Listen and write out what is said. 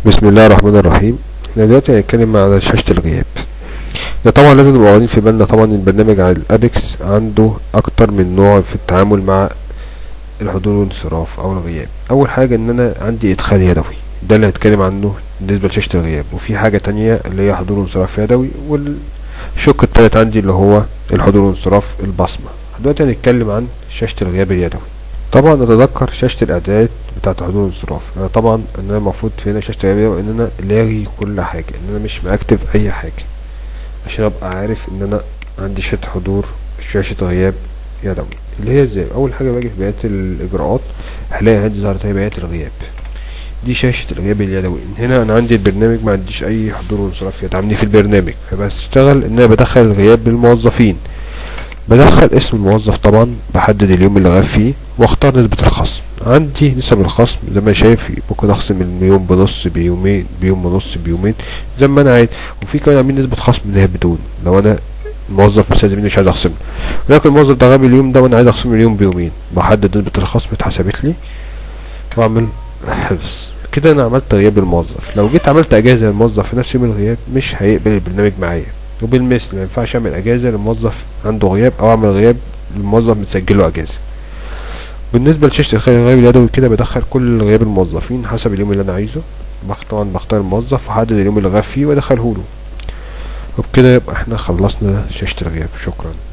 بسم الله الرحمن الرحيم احنا دلوقتي هنتكلم على شاشة الغياب ده طبعا لازم نبقى واخدين في بالنا طبعا البرنامج على الابيكس عنده اكتر من نوع في التعامل مع الحضور والانصراف او الغياب اول حاجة ان انا عندي ادخال يدوي ده اللي هنتكلم عنه بالنسبة لشاشة الغياب وفي حاجة تانية اللي هي حضور وانصراف يدوي والشق التالت عندي اللي هو الحضور والانصراف البصمة دلوقتي هنتكلم عن شاشة الغياب اليدوي طبعا نتذكر شاشة الاعداد بتاعة حضور الانصراف انا طبعا ان انا المفروض في هنا شاشة الغياب ان انا لاغي كل حاجة ان انا مش مأكتف اي حاجة عشان ابقى عارف ان انا عندي شاشة حضور شاشة غياب يدوي اللي هي ازاي اول حاجة باجي في بيانات الاجراءات هلاقي عندي ظهرت هي بيانات الغياب دي شاشة الغياب اليدوي ان هنا انا عندي البرنامج ما عنديش اي حضور وانصراف يدعمني في البرنامج فبشتغل ان انا بدخل الغياب للموظفين بدخل اسم الموظف طبعا بحدد اليوم اللي غاب فيه واختار نسبة الخصم عندي نسب الخصم زي ما شايف ممكن اخصم اليوم بنص بيومين بيوم ونص بيومين زي ما انا عايز وفي كمان عاملين نسبة خصم اللي هي بدون لو انا الموظف مستلزمني مش عايز اخصمه ولكن الموظف ده غاب اليوم ده وانا عايز اخصم اليوم بيومين بحدد نسبة الخصم اتحسبت لي واعمل حفظ كده انا عملت غياب الموظف لو جيت عملت اجازة للموظف في نفس يوم الغياب مش هيقبل البرنامج معايا وبالمثل ما ينفعش اعمل اجازه لموظف عنده غياب او اعمل غياب لموظف متسجله اجازه بالنسبه لشاشه الغياب اليدوي كده بدخل كل غياب الموظفين حسب اليوم اللي انا عايزه طبعا بختار الموظف واحدد اليوم اللي غاب فيه وادخله له وبكده يبقى احنا خلصنا شاشه الغياب شكرا